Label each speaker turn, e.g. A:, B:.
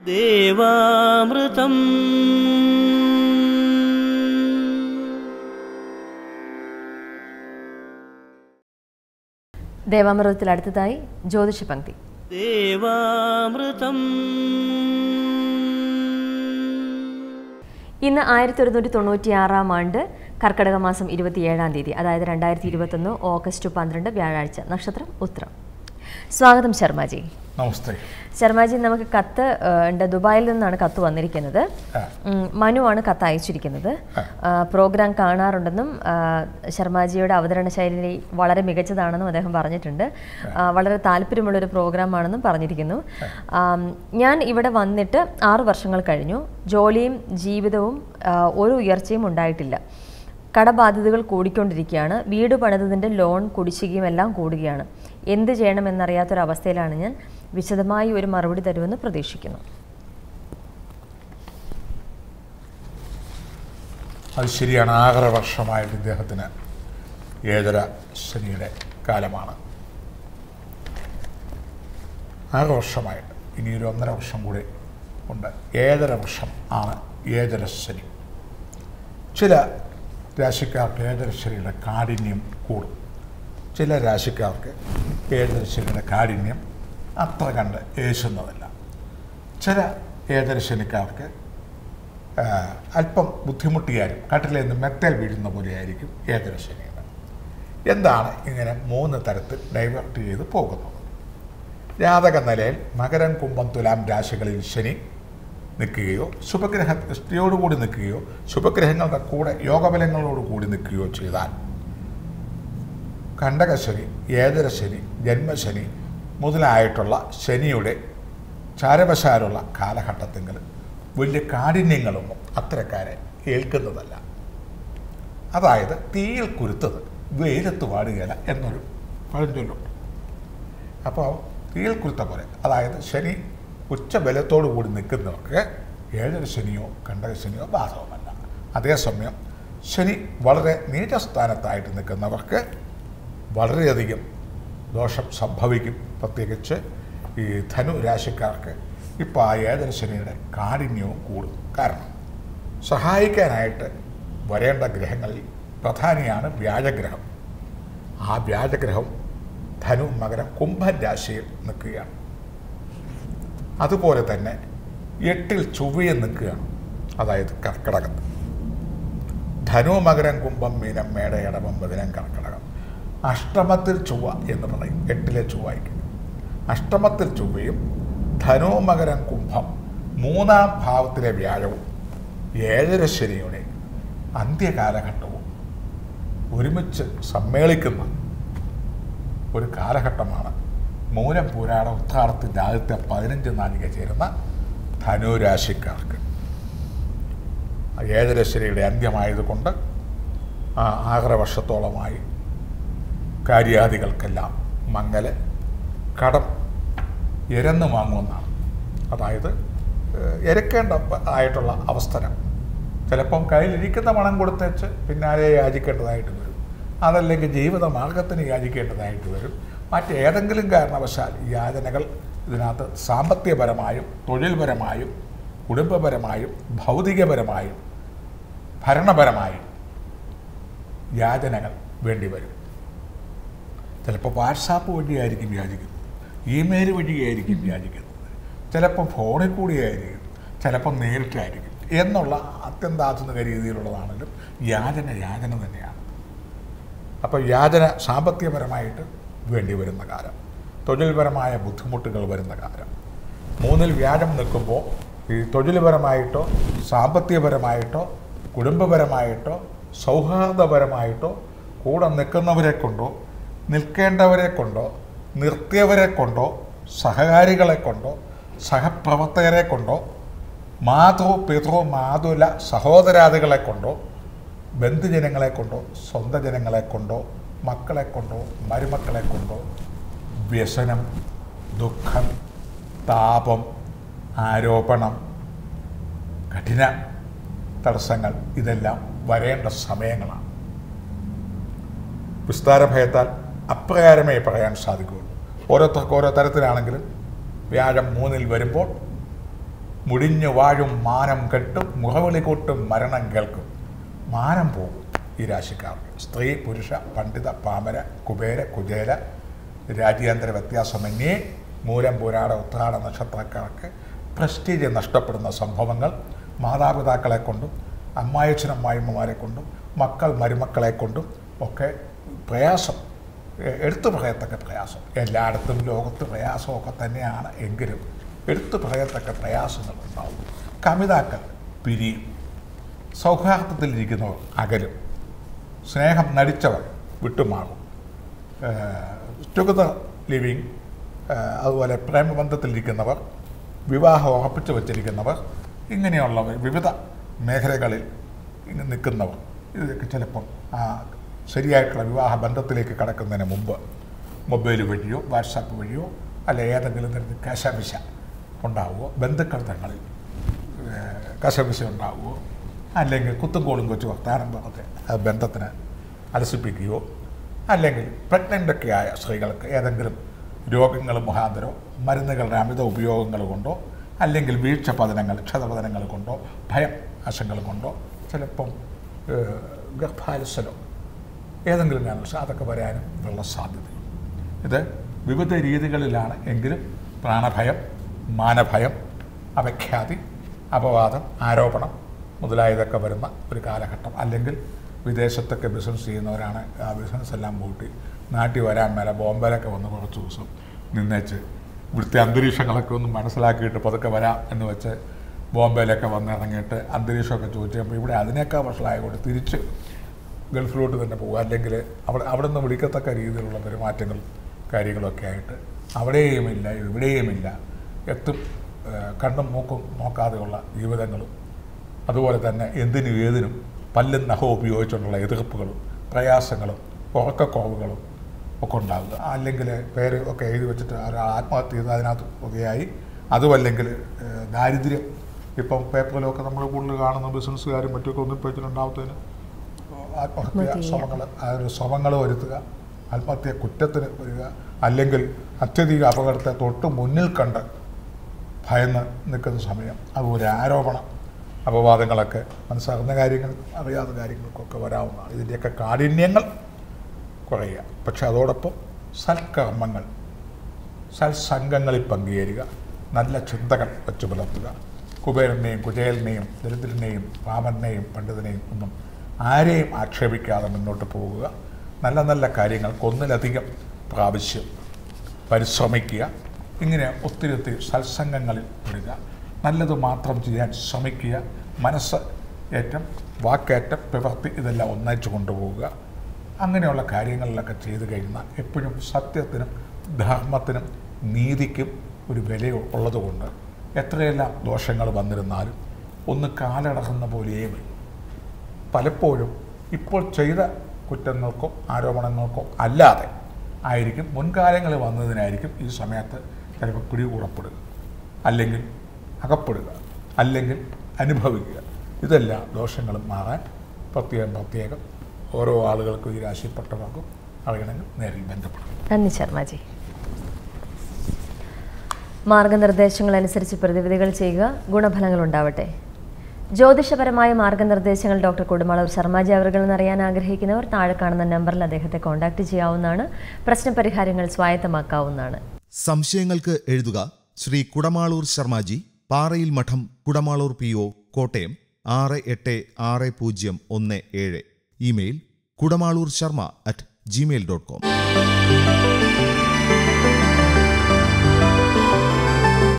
A: ദേവാമൃതം
B: ദേവാമൃതത്തിൽ അടുത്തതായി ജ്യോതിഷ പങ്ക്തി
A: ദേവാമൃതം
B: ഇന്ന് ആയിരത്തി ഒരുന്നൂറ്റി തൊണ്ണൂറ്റി ആറാം ആണ്ട് കർക്കടക മാസം ഇരുപത്തിയേഴാം തീയതി അതായത് രണ്ടായിരത്തി ഇരുപത്തൊന്ന് ഓഗസ്റ്റ് പന്ത്രണ്ട് വ്യാഴാഴ്ച നക്ഷത്രം ഉത്രം സ്വാഗതം ശർമാജി
C: നമസ്തേ
B: ശർമാജി നമുക്ക് കത്ത് ഏഹ്, ഉണ്ട് ദുബായിൽ നിന്നാണ് കത്ത് വന്നിരിക്കുന്നത്
C: ആ.
B: ഉം, മനു ആണ് കത്ത് അയച്ചിരിക്കുന്നത് ആ, പ്രോഗ്രാം കാണാറുണ്ടെന്നും ആ, ശർമാജിയുടെ അവതരണ ശൈലി വളരെ മികച്ചതാണെന്നും അദ്ദേഹം പറഞ്ഞിട്ടുണ്ട് ആ, വളരെ താല്പര്യമുള്ളൊരു പ്രോഗ്രാമാണെന്നും പറഞ്ഞിരിക്കുന്നു ആം, ഞാൻ ഇവിടെ വന്നിട്ട് ആറു വർഷങ്ങൾ കഴിഞ്ഞു ജോലിയും ജീവിതവും ആ, ഒരു ഉയർച്ചയും ഉണ്ടായിട്ടില്ല കടബാധ്യതകൾ കൂടിക്കൊണ്ടിരിക്കുകയാണ് വീട് പണിതതിൻ്റെ ലോൺ കുടിശ്ശികയും എല്ലാം കൂടുകയാണ് എന്ത് ചെയ്യണമെന്നറിയാത്തൊരവസ്ഥയിലാണ് ഞാൻ വിശദമായി ഒരു മറുപടി തരുമെന്ന് പ്രതീക്ഷിക്കുന്നു
C: അത് ശരിയാണ് ആറര വർഷമായിട്ട് ഇദ്ദേഹത്തിന് ഏഴര ശനിയുടെ കാലമാണ് ആറ് വർഷമായിട്ട് ഇനി ഒരു ഒന്നര വർഷം കൂടി ഉണ്ട് ഏഴര വർഷം ആണ് ഏഴര ശനി ചില രാശിക്കാർക്ക് ഏഴര ശനിയുടെ കാഠിന്യം കൂടും ചില രാശിക്കാർക്ക് ഏഴര ശനിയുടെ കാഠിന്യം അത്ര കണ്ട് ഏശുന്നതല്ല ചില ഏഴര ശനിക്കാർക്ക് ആ, അല്പം ബുദ്ധിമുട്ടിയാലും കട്ടിലിൽ നിന്ന് മെത്തേൽ വീഴുന്ന പോലെയായിരിക്കും ഏതൊരു ശനിയുടെ എന്താണ് ഇങ്ങനെ മൂന്ന് തരത്തിൽ ഡൈവേർട്ട് ചെയ്ത് പോകുന്നത് ജാതക നിലയിൽ മകരം കുംഭം തുലാം രാശികളിൽ ശനി നിൽക്കുകയോ ശുഭഗ്രഹ ദൃഷ്ടിയോടുകൂടി നിൽക്കുകയോ ശുഭഗ്രഹങ്ങളുടെ കൂടെ യോഗബലങ്ങളോട് കൂടി നിൽക്കുകയോ ചെയ്താൽ കണ്ടകശനി ഏതരശനി ജന്മശനി മുതലായിട്ടുള്ള ശനിയുടെ ചാരവശാലുള്ള കാലഘട്ടത്തെങ്കിൽ വലിയ കാഠിന്യങ്ങളൊന്നും അത്തരക്കാരെ ഏൽക്കുന്നതല്ല അതായത് തീയിൽ കുരുത്തത് വെയിലത്ത് വാടുകയില്ല എന്നൊരു പഴഞ്ചൊല്ലുണ്ട് അപ്പോൾ തീയിൽ കുരുത്ത പോലെ അതായത് ശനി ഉച്ചബലത്തോടു കൂടി നിൽക്കുന്നവർക്ക് ഏഴര ശനിയോ കണ്ടക ശനിയോ ബാധകമല്ല അതേസമയം ശനി വളരെ നീചസ്ഥാനത്തായിട്ട് നിൽക്കുന്നവർക്ക് വളരെയധികം ദോഷം സംഭവിക്കും പ്രത്യേകിച്ച് ഈ ധനു രാശിക്കാർക്ക് ഇപ്പോൾ ആ ഏഴര ശനിയുടെ കാഠിന്യവും കൂടും കാരണം സഹായിക്കാനായിട്ട് വരേണ്ട ഗ്രഹങ്ങളിൽ പ്രധാനിയാണ് വ്യാഴഗ്രഹം ആ വ്യാഴഗ്രഹം ധനു മകരം കുംഭൻ രാശിയിൽ നിൽക്കുകയാണ് അതുപോലെ തന്നെ എട്ടിൽ ചൊവ്വയിൽ നിൽക്കുകയാണ് അതായത് കർക്കിടകത്ത് ധനു മകരം കുംഭം മീനം മേട ഇടവം ബദിനം കർക്കിടകം അഷ്ടമത്തിൽ ചൊവ്വ എന്ന് പറയും എട്ടിലെ ചൊവ്വയ്ക്ക് അഷ്ടമത്തിൽ ചൊവ്വയും ധനു മകരം കുംഭം മൂന്നാം ഭാവത്തിലെ വ്യാഴവും ഏഴര ശനിയുടെ അന്ത്യകാലഘട്ടവും ഒരുമിച്ച് സമ്മേളിക്കുന്ന ഒരു കാലഘട്ടമാണ് മൂലം പൂരാട ഉത്രാടത്തിൻ്റെ ആദ്യത്തെ പതിനഞ്ച് നാഴിക ചേരുന്ന ധനുരാശിക്കാർക്ക് ഏഴരശ്ശേരിയുടെ അന്ത്യമായതുകൊണ്ട് ആ ആറര വർഷത്തോളമായി കാര്യാദികൾക്കെല്ലാം മങ്ങല് കടം എരന്ന് വാങ്ങുമെന്നാണ് അതായത് ഏഹ്, എരക്കേണ്ട ആയിട്ടുള്ള അവസരം ചിലപ്പം കയ്യിലിരിക്കുന്ന പണം കൊടുത്തേച്ച് പിന്നാലെ യാചിക്കേണ്ടതായിട്ട് വരും അതല്ലെങ്കിൽ ജീവിത മാർഗത്തിന് യാചിക്കേണ്ടതായിട്ട് വരും മറ്റേതെങ്കിലും കാരണവശാൽ ഈ യാചനകൾ ഇതിനകത്ത് സാമ്പത്തികപരമായും തൊഴിൽപരമായും കുടുംബപരമായും ഭൗതികപരമായും ഭരണപരമായും യാചനകൾ വേണ്ടിവരും ചിലപ്പോൾ വാട്സാപ്പ് വഴിയായിരിക്കും യാചിക്കുന്നത് ഇമെയിൽ വഴിയായിരിക്കും യാചിക്കുന്നത് ചിലപ്പോൾ ഫോണിൽ കൂടിയായിരിക്കും ചിലപ്പോൾ നേരിട്ടായിരിക്കും എന്നുള്ള അത്യന്താധുനിക രീതിയിലുള്ളതാണെങ്കിലും യാചന യാചന തന്നെയാണ് അപ്പോൾ യാചന സാമ്പത്തികപരമായിട്ട് വേണ്ടി വരുന്ന കാലം തൊഴിൽപരമായ ബുദ്ധിമുട്ടുകൾ വരുന്ന കാലം മൂന്നിൽ വ്യാഴം നിൽക്കുമ്പോൾ ഈ തൊഴിൽപരമായിട്ടോ സാമ്പത്തികപരമായിട്ടോ കുടുംബപരമായിട്ടോ സൗഹാർദ്ദപരമായിട്ടോ കൂടെ നിൽക്കുന്നവരെ കൊണ്ടോ നിൽക്കേണ്ടവരെ കൊണ്ടോ നിർത്തിയവരെ കൊണ്ടോ സഹകാരികളെ കൊണ്ടോ സഹപ്രവർത്തകരെ കൊണ്ടോ മാതൃ പിതൃ മാതുല സഹോദരാദികളെ കൊണ്ടോ ബന്ധുജനങ്ങളെ കൊണ്ടോ സ്വന്തം ജനങ്ങളെ കൊണ്ടോ മക്കളെ കൊണ്ടോ മരുമക്കളെ കൊണ്ടോ വ്യസനം ദുഃഖം താപം ആരോപണം കഠിന തടസ്സങ്ങൾ ഇതെല്ലാം വരേണ്ട സമയങ്ങളാണ് വിസ്താരഭയത്താൽ അപ്രകാരമേ പറയാൻ സാധിക്കുകയുള്ളൂ ഓരോരുത്തർക്ക് ഓരോ തരത്തിലാണെങ്കിലും വ്യാഴം മൂന്നിൽ വരുമ്പോൾ മുടിഞ്ഞു വാഴും മാനം കെട്ടും മുഖവിളി കൂട്ടും മരണം കേൾക്കും മാനം പോകും ഈ രാശിക്കാർക്ക് സ്ത്രീ പുരുഷ പണ്ഡിത പാമര കുബേര കുചേല രാജ്യാന്തര വ്യത്യാസമന്യേ മൂലം പുരാട ഉത്രാട നക്ഷത്രക്കാർക്ക് പ്രസ്റ്റീജ് നഷ്ടപ്പെടുന്ന സംഭവങ്ങൾ മാതാപിതാക്കളെ കൊണ്ടും അമ്മായച്ചനമ്മായിമ്മമാരെ കൊണ്ടും മക്കൾ മരുമക്കളെ കൊണ്ടും ഒക്കെ പ്രയാസം എ- എടുത്തു പറയത്തക്ക പ്രയാസം എല്ലായിടത്തും ലോകത്ത് പ്രയാസമൊക്കെ തന്നെയാണ് എങ്കിലും എടുത്തു പറയത്തക്ക പ്രയാസങ്ങൾ ഉണ്ടാവും കമിതാക്കൾ പിരിയും സൗഹാർദ്ദത്തിലിരിക്കുന്നവർ അകലും സ്നേഹം നടിച്ചവർ വിട്ടുമാറും ടുഗദർ ലിവിങ് അതുപോലെ പ്രേമബന്ധത്തിലിരിക്കുന്നവർ വിവാഹം ഉറപ്പിച്ചു വച്ചിരിക്കുന്നവർ ഇങ്ങനെയുള്ളവർ വിവിധ മേഖലകളിൽ ഇങ്ങനെ നിൽക്കുന്നവർ ഇതൊക്കെ ചിലപ്പം ആ ശരിയായിട്ടുള്ള വിവാഹ ബന്ധത്തിലേക്ക് കടക്കുന്നതിന് മുമ്പ് മൊബൈൽ വഴിയോ വാട്സാപ്പ് വഴിയോ അല്ല ഏതെങ്കിലും തരത്തിൽ കശപിശ ഉണ്ടാവുമോ ബന്ധുക്കൾ തങ്ങളിൽ ഏഹ് കശപിശ ഉണ്ടാവുമോ അല്ലെങ്കിൽ കുത്തും കോളും കൊച്ചു വർത്താനം പറഞ്ഞ് ആ ബന്ധത്തിന് അലസിപ്പിക്കുകയോ അല്ലെങ്കിൽ പ്രഗ്നൻ്റൊക്കെ ആയ സ്ത്രീകൾക്ക് ഏതെങ്കിലും രോഗങ്ങൾ മുഖാന്തരോ മരുന്നുകളുടെ അമിത ഉപയോഗങ്ങൾ കൊണ്ടോ അല്ലെങ്കിൽ വീഴ്ച പതനങ്ങൾ ക്ഷതപതനങ്ങൾ കൊണ്ടോ ഭയം വശങ്ങൾ കൊണ്ടോ ചിലപ്പം ഏഹ് ഗർഭാലസലോ ഏതെങ്കിലും കാരണവശാൽ അതൊക്കെ വരാനും ഉള്ള സാധ്യതയുണ്ട് ഇത് വിവിധ രീതികളിലാണ് എങ്കിലും പ്രാണഭയം മാനഭയം അപഖ്യാതി അപവാദം ആരോപണം മുതലായതൊക്കെ വരുന്ന ഒരു കാലഘട്ടം അല്ലെങ്കിൽ വിദേശത്തൊക്കെ ബിസിനസ് ചെയ്യുന്നവരാണ് ആ ബിസിനസ് എല്ലാം പൂട്ടി നാട്ടിൽ വരാൻ മേലെ ബോംബെയിലൊക്കെ വന്ന് കുറച്ച് ദിവസം നിന്നേച്ച് ഇവിടുത്തെ അന്തരീക്ഷങ്ങളൊക്കെ ഒന്ന് മനസ്സിലാക്കിയിട്ട് പതുക്കെ വരാം എന്ന് വെച്ച് ബോംബെയിലൊക്കെ വന്ന് ഇറങ്ങിയിട്ട് അന്തരീക്ഷമൊക്കെ ചോദിച്ചപ്പോൾ ഇവിടെ അതിനേക്കാൾ വഷളായതുകൊണ്ട് തിരിച്ച് ഗൾഫിലോട്ട് തന്നെ പോകുക അല്ലെങ്കിൽ അവിടെ അവിടെ നിന്ന് വിളിക്കത്തക്ക രീതിയിലുള്ള പെരുമാറ്റങ്ങളും കാര്യങ്ങളൊക്കെ ആയിട്ട് അവിടെയുമില്ല ഇവിടെയുമില്ല എത്തും ഏഹ് കണ്ടും മൂക്കും നോക്കാതെയുള്ള ജീവിതങ്ങളും അതുപോലെ തന്നെ എന്തിനും ഏതിനും പല്ലും നഖവും ഉപയോഗിച്ചുകൊണ്ടുള്ള എതിർപ്പുകളും പ്രയാസങ്ങളും ഉറക്കക്കുറവുകളും ഒക്കെ ഉണ്ടാകുക അല്ലെങ്കിൽ പേര് ഒക്കെ എഴുതി വെച്ചിട്ട് ഒരാൾ ആത്മഹത്യ ചെയ്ത് അതിനകത്ത് വകയായി അതുമല്ലെങ്കിൽ ഏഹ് ദാരിദ്ര്യം ഇപ്പം പേപ്പറിലൊക്കെ നമ്മൾ കൂടുതൽ കാണുന്ന ബിസിനസ്സുകാരും മറ്റൊക്കെ ഒന്നിപ്പിച്ചിട്ടുണ്ടാവത്തതിന് ആത്മഹത്യ ശ്രമങ്ങൾ അതൊരു ശ്രമങ്ങൾ വരുത്തുക ആത്മഹത്യ കുറ്റത്തിന് വരിക അല്ലെങ്കിൽ അത്യധിക അപകടത്തെ തൊട്ട് മുന്നിൽ കണ്ട് ഭയന്ന് നിൽക്കുന്ന സമയം അതുപോലെ ആരോപണം അപവാദങ്ങളൊക്കെ മനസ്സിലാകുന്ന കാര്യങ്ങൾ അറിയാത്ത കാര്യങ്ങൾക്കൊക്കെ വരാവുന്നതാണ് ഇതിൻ്റെയൊക്കെ കാഠിന്യങ്ങൾ കുറയുക പക്ഷെ അതോടൊപ്പം സൽക്കർമ്മങ്ങൾ സത്സംഗങ്ങളിൽ പങ്കുചേരുക നല്ല ചിന്തകൾ വെച്ച് പുലർത്തുക കുബേരനെയും കുചേലിനെയും ദരിദ്രനെയും പാമനെയും പണ്ഡിതനെയും ഒന്നും ആരെയും ആക്ഷേപിക്കാതെ മുന്നോട്ട് പോകുക നല്ല നല്ല കാര്യങ്ങൾക്ക് ഒന്നിലധികം പ്രാവശ്യം പരിശ്രമിക്കുക ഇങ്ങനെ ഒത്തിരി ഒത്തിരി സത്സംഗങ്ങളിൽ പെടുക നല്ലത് മാത്രം ചെയ്യാൻ ശ്രമിക്കുക മനസ്സ് ഏറ്റം വാക്കേറ്റം പ്രവൃത്തി ഇതെല്ലാം ഒന്നിച്ചു കൊണ്ടുപോവുക അങ്ങനെയുള്ള കാര്യങ്ങളിലൊക്കെ ചെയ്തു കഴിഞ്ഞാൽ എപ്പോഴും സത്യത്തിനും ധർമ്മത്തിനും നീതിക്കും ഒരു വില ഉള്ളതുകൊണ്ട് എത്രയെല്ലാം ദോഷങ്ങൾ വന്നിരുന്നാലും ഒന്ന് കാലടങ്ങുന്ന പോലെയേ വരും പലപ്പോഴും ഇപ്പോൾ ചെയ്ത കുറ്റങ്ങൾക്കോ ആരോപണങ്ങൾക്കോ അല്ലാതെ ആയിരിക്കും മുൻകാലങ്ങളിൽ വന്നതിനായിരിക്കും ഈ സമയത്ത് ചിലപ്പോൾ പിടികൂടപ്പെടുക അല്ലെങ്കിൽ അകപ്പെടുക അല്ലെങ്കിൽ അനുഭവിക്കുക ഇതെല്ലാം ദോഷങ്ങളും മാറാൻ പ്രത്യേകം പ്രത്യേകം ഓരോ ആളുകൾക്കും ഈ രാശിപ്പെട്ടവർക്കും അറിയണമെങ്കിൽ നേരിൽ ബന്ധപ്പെടും
B: നന്ദി ശർമ്മജി മാർഗനിർദ്ദേശങ്ങൾ അനുസരിച്ച് പ്രതിവിധികൾ ചെയ്യുക ഗുണഫലങ്ങൾ ഉണ്ടാവട്ടെ ജ്യോതിഷപരമായ മാർഗനിർദ്ദേശങ്ങൾ ഡോക്ടർ കുടുമാളൂർ ശർമാജി അവർകളിൽ നിന്ന് അറിയാൻ ആഗ്രഹിക്കുന്നവർ താഴെ കാണുന്ന നമ്പറിൽ അദ്ദേഹത്തെ കോൺടാക്ട് ചെയ്യാവുന്നതാണ് പ്രശ്നപരിഹാരങ്ങൾ സ്വായത്തമാക്കാവുന്നതാണ്
D: സംശയങ്ങൾക്ക് എഴുതുക ശ്രീ കുടമാളൂർ ശർമാജി പാറയിൽ മഠം കുടമാളൂർ പി ഒ കോട്ടയം ആറ് എട്ട് ആറ് പൂജ്യം ഒന്ന് ഏഴ് email Kudamaloor Sharma at Gmail dot com